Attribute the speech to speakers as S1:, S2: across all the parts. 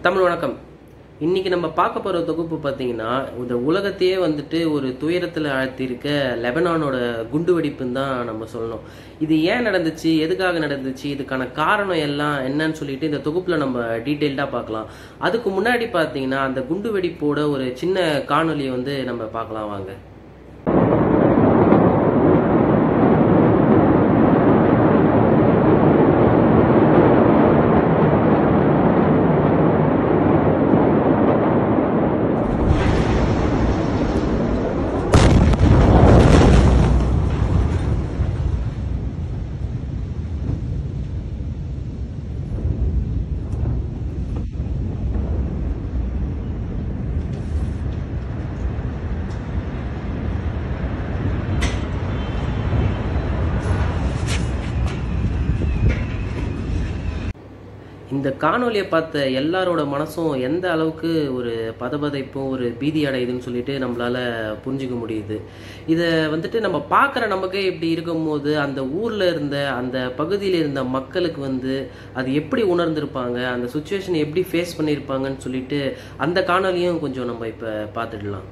S1: தமிழ் வணக்கம் இன்னைக்கு நம்ம பார்க்க போற தொகுப்பு பார்த்தீங்கன்னா இந்த உலகத்தையே வந்துட்டு ஒரு துயரத்தில் ஆழ்த்தியிருக்க லெபனானோட குண்டு வெடிப்புன்னு தான் நம்ம சொல்லணும் இது ஏன் நடந்துச்சு எதுக்காக நடந்துச்சு இதுக்கான காரணம் எல்லாம் என்னன்னு சொல்லிட்டு இந்த தொகுப்புல நம்ம டீட்டெயில்டாக பார்க்கலாம் அதுக்கு முன்னாடி பார்த்தீங்கன்னா அந்த குண்டு வெடிப்போட ஒரு சின்ன காணொலியை வந்து நம்ம பார்க்கலாம் வாங்க இந்த காணொலியை பார்த்த எல்லாரோட மனசும் எந்த அளவுக்கு ஒரு பதபதைப்பும் ஒரு பீதி அடையுதுன்னு சொல்லிட்டு நம்மளால புரிஞ்சுக்க முடியுது இதை வந்துட்டு நம்ம பார்க்குற நமக்கே இப்படி இருக்கும்போது அந்த ஊர்ல இருந்த அந்த பகுதியில் இருந்த மக்களுக்கு வந்து அது எப்படி உணர்ந்திருப்பாங்க அந்த சுச்சுவேஷன் எப்படி ஃபேஸ் பண்ணியிருப்பாங்கன்னு சொல்லிட்டு அந்த காணொலியும் கொஞ்சம் நம்ம இப்போ பார்த்துடலாம்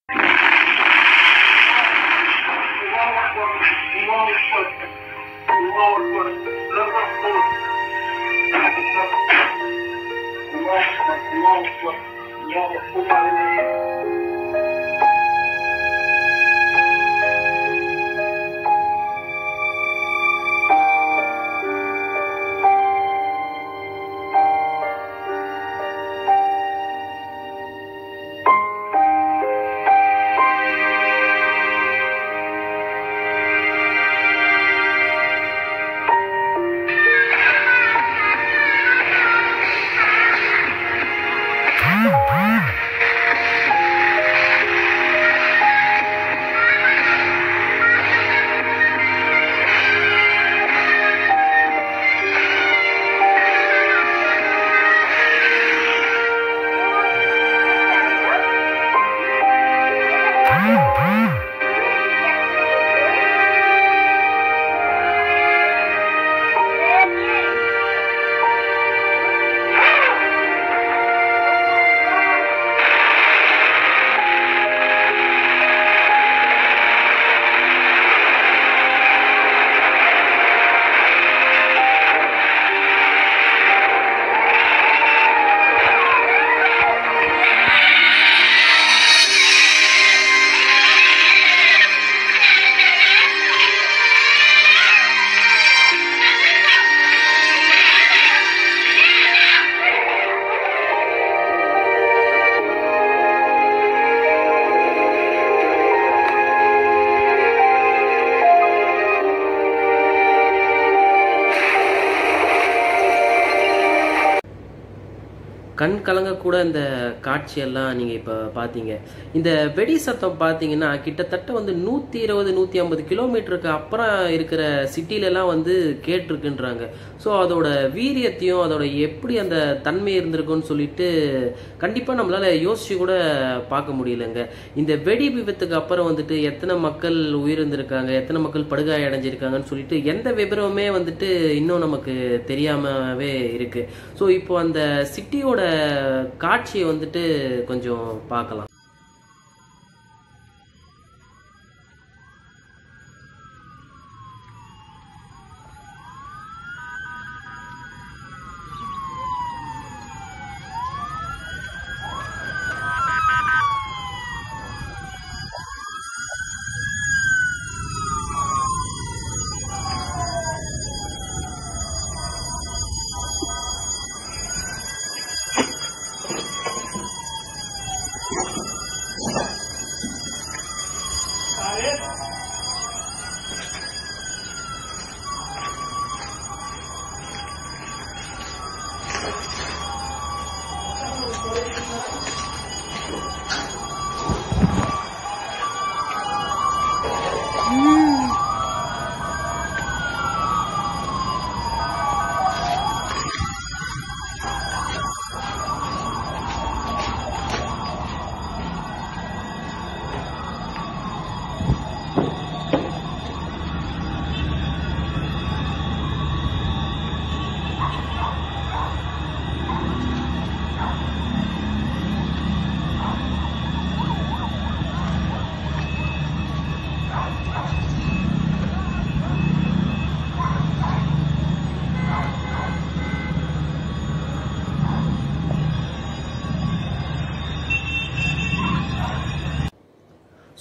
S1: கண் கலங்க கூட இந்த காட்சியெல்லாம் நீங்கள் இப்போ பார்த்தீங்க இந்த வெடி சத்தம் பார்த்தீங்கன்னா கிட்டத்தட்ட வந்து நூற்றி இருபது நூற்றி ஐம்பது கிலோமீட்டருக்கு அப்புறம் இருக்கிற சிட்டிலெல்லாம் வந்து கேட்டிருக்குன்றாங்க ஸோ அதோட வீரியத்தையும் அதோட எப்படி அந்த தன்மை இருந்திருக்குன்னு சொல்லிட்டு கண்டிப்பாக நம்மளால் யோசிச்சு கூட பார்க்க முடியலங்க இந்த வெடி விபத்துக்கு அப்புறம் வந்துட்டு எத்தனை மக்கள் உயிரிழந்திருக்காங்க எத்தனை மக்கள் படுகாய அடைஞ்சிருக்காங்கன்னு சொல்லிட்டு எந்த விவரமுமே வந்துட்டு இன்னும் நமக்கு தெரியாமவே இருக்கு ஸோ இப்போ அந்த சிட்டியோட காட்சியை வந்துட்டு கொஞ்சம் பார்க்கலாம்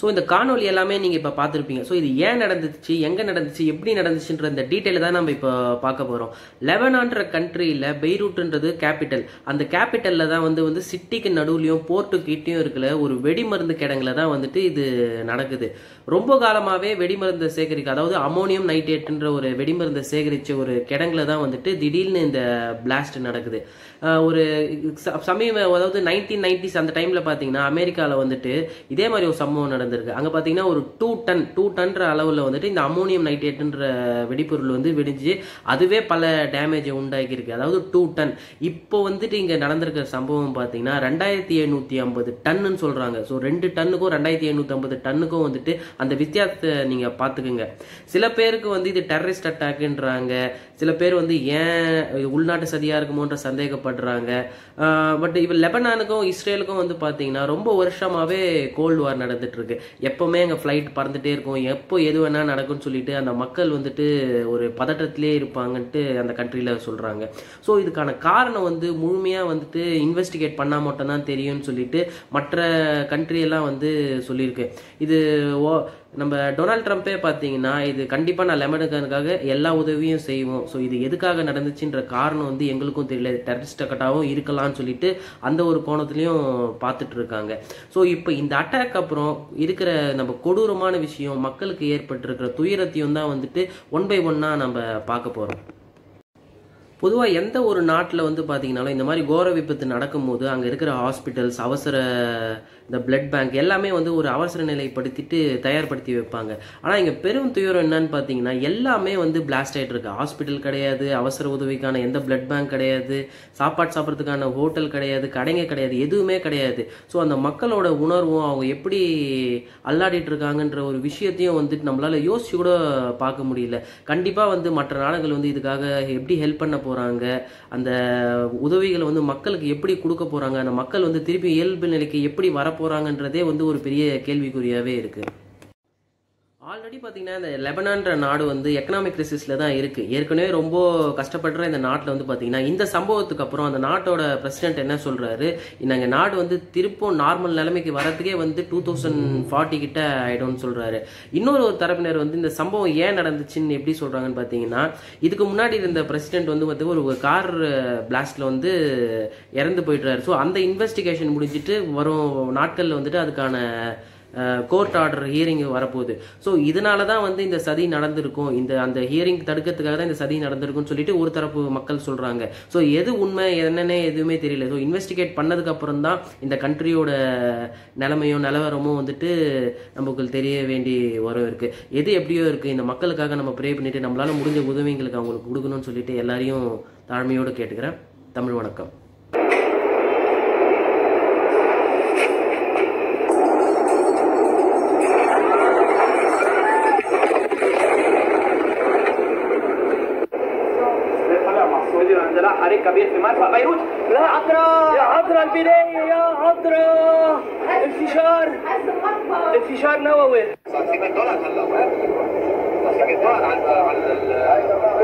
S1: ஸோ இந்த காணொலி எல்லாமே நீங்கள் இப்போ பார்த்துருப்பீங்க ஸோ இது ஏன் நடந்துச்சு எங்கே நடந்துச்சு எப்படி நடந்துச்சுன்ற இந்த டீட்டெயில் தான் நம்ம இப்போ பார்க்க போகிறோம் லெபனான்ற கண்ட்ரியில் பெய்ரூட்ன்றது கேபிட்டல் அந்த கேபிட்டலில் தான் வந்து வந்து சிட்டிக்கு நடுவுலையும் போர்ட்டு கிட்டையும் இருக்கிற ஒரு வெடிமருந்து கிடங்குல தான் வந்துட்டு இது நடக்குது ரொம்ப காலமாகவே வெடிமருந்தை சேகரிக்க அதாவது அமோனியம் நைட்ரேட்ன்ற ஒரு வெடிமருந்தை சேகரித்த ஒரு கிடங்குல தான் வந்துட்டு திடீர்னு இந்த பிளாஸ்ட் நடக்குது ஆஹ் ஒரு ச- சமீப அதாவது நைன்டீன் நைன்டிஸ் அந்த டைமில் பார்த்தீங்கன்னா அமெரிக்காவில் வந்துட்டு இதே மாதிரி ஒரு சம்பவம் நடந்திருக்கு அங்கே பார்த்தீங்கன்னா ஒரு டூ டன் டூ டன்ற அளவில் வந்துட்டு இந்த அமோனியம் நைட்ரேட்ன்ற வெடிப்பொருள் வந்து வெடிஞ்சு அதுவே பல டேமேஜை உண்டாக்கியிருக்கு அதாவது டூ டன் இப்போ வந்துட்டு இங்கே நடந்திருக்கிற சம்பவம் பார்த்தீங்கன்னா ரெண்டாயிரத்தி எழுநூற்றி ஐம்பது டன்னுன்னு சொல்கிறாங்க ஸோ ரெண்டு டன்னுக்கும் ரெண்டாயிரத்தி எழுநூற்றி ஐம்பது டன்னுக்கும் வந்துட்டு அந்த வித்தியாசத்தை நீங்கள் பார்த்துக்குங்க சில பேருக்கு வந்து இது டெரரிஸ்ட் அட்டாக்குன்றாங்க சில பேர் வந்து ஏன் உள்நாட்டு சதியாக இருக்குமோன்ற சந்தேகப்படுறாங்க பட் இப்போ லெபனானுக்கும் இஸ்ரேலுக்கும் வந்து பார்த்தீங்கன்னா ரொம்ப வருஷமாகவே கோல்டு வார் நடந்துட்டு இருக்கு எப்பவுமே அங்கே ஃப்ளைட் பறந்துட்டே இருக்கும் எப்போ எது வேணா நடக்கும்னு சொல்லிட்டு அந்த மக்கள் வந்துட்டு ஒரு பதட்டத்திலே இருப்பாங்கன்ட்டு அந்த கண்ட்ரியில் சொல்கிறாங்க ஸோ இதுக்கான காரணம் வந்து முழுமையாக வந்துட்டு இன்வெஸ்டிகேட் பண்ணால் மட்டும்தான் தெரியும்னு சொல்லிட்டு மற்ற country எல்லாம் வந்து சொல்லியிருக்கு இது ஓ நம்ம டொனால்ட் ட்ரம்ப்பே பார்த்தீங்கன்னா இது கண்டிப்பாக நான் லெமனுக்காக எல்லா உதவியும் செய்வோம் ஸோ இது எதுக்காக நடந்துச்சுன்ற காரணம் வந்து எங்களுக்கும் தெரியல டெரரிஸ்ட் அட்டாவும் இருக்கலாம்னு சொல்லிட்டு அந்த ஒரு கோணத்துலையும் பார்த்துட்டு இருக்காங்க ஸோ இப்போ இந்த அட்டாக் அப்புறம் இருக்கிற நம்ம கொடூரமான விஷயம் மக்களுக்கு ஏற்பட்டிருக்கிற துயரத்தையும் தான் வந்துட்டு ஒன் பை ஒன்னாக நம்ம பார்க்க போகிறோம் பொதுவாக எந்த ஒரு நாட்டில் வந்து பார்த்தீங்கன்னாலும் இந்த மாதிரி கோர விபத்து நடக்கும்போது அங்கே இருக்கிற ஹாஸ்பிட்டல்ஸ் அவசர இந்த பிளட் பேங்க் எல்லாமே வந்து ஒரு அவசர நிலைப்படுத்திட்டு தயார்படுத்தி வைப்பாங்க ஆனால் இங்கே பெரும் துயரம் என்னன்னு பார்த்தீங்கன்னா எல்லாமே வந்து பிளாஸ்ட் ஆகிட்டு இருக்கு ஹாஸ்பிட்டல் கிடையாது அவசர உதவிக்கான எந்த பிளட் பேங்க் கிடையாது சாப்பாடு சாப்பிட்றதுக்கான ஹோட்டல் கிடையாது கடைங்க கிடையாது எதுவுமே கிடையாது ஸோ அந்த மக்களோட உணர்வும் அவங்க எப்படி அல்லாடிட்டு இருக்காங்கன்ற ஒரு விஷயத்தையும் வந்துட்டு நம்மளால யோசிச்சு கூட பார்க்க முடியல கண்டிப்பாக வந்து மற்ற நாடுகள் வந்து இதுக்காக எப்படி ஹெல்ப் பண்ண போகிறாங்க அந்த உதவிகளை வந்து மக்களுக்கு எப்படி கொடுக்க போகிறாங்க அந்த மக்கள் வந்து திருப்பி இயல்பு நிலைக்கு எப்படி வர போகிறாங்கன்றதே வந்து ஒரு பெரிய கேள்விக்குறியாகவே இருக்குது ஆல்ரெடி பார்த்தீங்கன்னா இந்த லெபனான்ற நாடு வந்து எக்கனாமிக் கிரிசிஸில் தான் இருக்குது ஏற்கனவே ரொம்ப கஷ்டப்படுற இந்த நாட்டில் வந்து பார்த்தீங்கன்னா இந்த சம்பவத்துக்கு அப்புறம் அந்த நாட்டோட பிரசிடென்ட் என்ன சொல்கிறாரு நாங்கள் நாடு வந்து திருப்பும் நார்மல் நிலைமைக்கு வரதுக்கே வந்து டூ தௌசண்ட் ஃபார்ட்டி கிட்ட ஆயிடும்னு சொல்கிறாரு இன்னொரு ஒரு தரப்பினர் வந்து இந்த சம்பவம் ஏன் நடந்துச்சுன்னு எப்படி சொல்கிறாங்கன்னு பார்த்தீங்கன்னா இதுக்கு முன்னாடி இருந்த பிரசிடென்ட் வந்து பார்த்தீங்கன்னா ஒரு கார் பிளாஸ்ட்ல வந்து இறந்து போயிட்டுறாரு ஸோ அந்த இன்வெஸ்டிகேஷன் முடிஞ்சிட்டு வரும் நாட்களில் வந்துட்டு அதுக்கான கோர்ட் ஆர்டர் ஹியரிங் வரப்போகுது ஸோ இதனால தான் வந்து இந்த சதி நடந்திருக்கும் இந்த அந்த ஹியரிங் தடுக்கிறதுக்காக தான் இந்த சதி நடந்திருக்கும்னு சொல்லிட்டு ஒரு தரப்பு மக்கள் சொல்றாங்க ஸோ எது உண்மை என்னன்னே எதுவுமே தெரியல ஸோ இன்வெஸ்டிகேட் பண்ணதுக்கு அப்புறம் தான் இந்த கண்ட்ரியோட நிலைமையும் நிலவரமும் வந்துட்டு நமக்கு தெரிய வேண்டி வரும் இருக்கு எது எப்படியோ இருக்கு இந்த மக்களுக்காக நம்ம ப்ரே பண்ணிட்டு நம்மளால முடிஞ்ச உதவிங்களுக்கு அவங்களுக்கு கொடுக்கணும்னு சொல்லிட்டு எல்லாரையும் தாழ்மையோடு கேட்டுக்கிறேன் தமிழ் வணக்கம்
S2: موجود عندنا حريق كبير في مرفأ بيروت لا عطرة يا عطرة البداية يا عطرة انفجار انفجار نووي
S3: صاحبين الدولار هلا صاحبين الدولار على على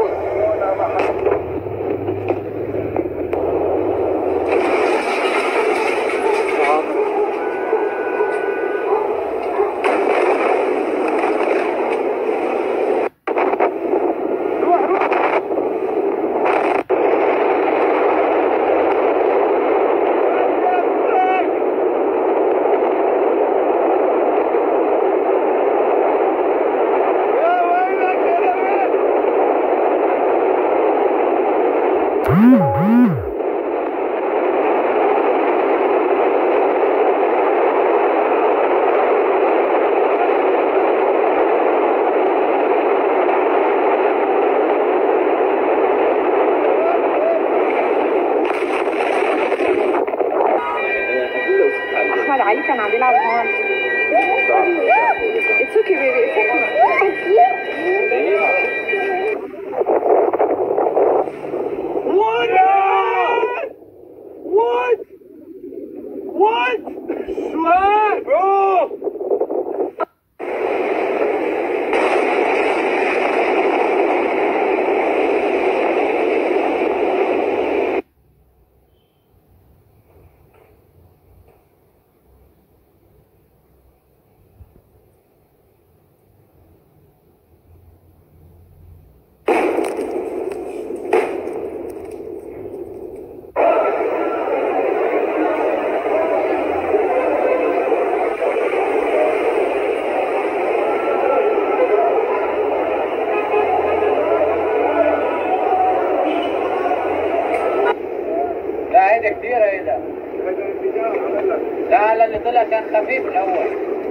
S3: كان خفيف الاول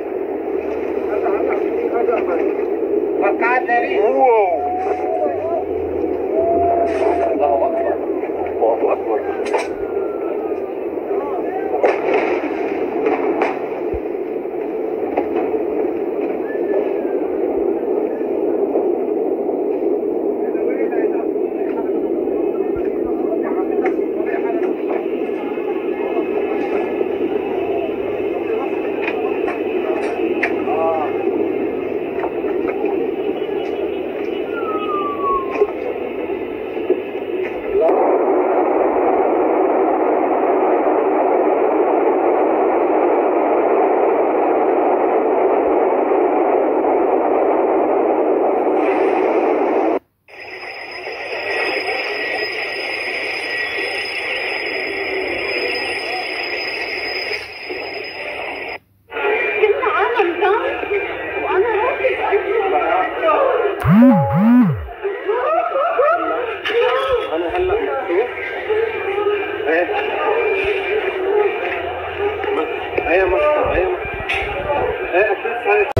S3: وقعت ريح الله اكبر الله اكبر
S4: كنت عامل ده وانا
S2: انا هلا ايه ايه ما ايه ما ايه اكيد صحيح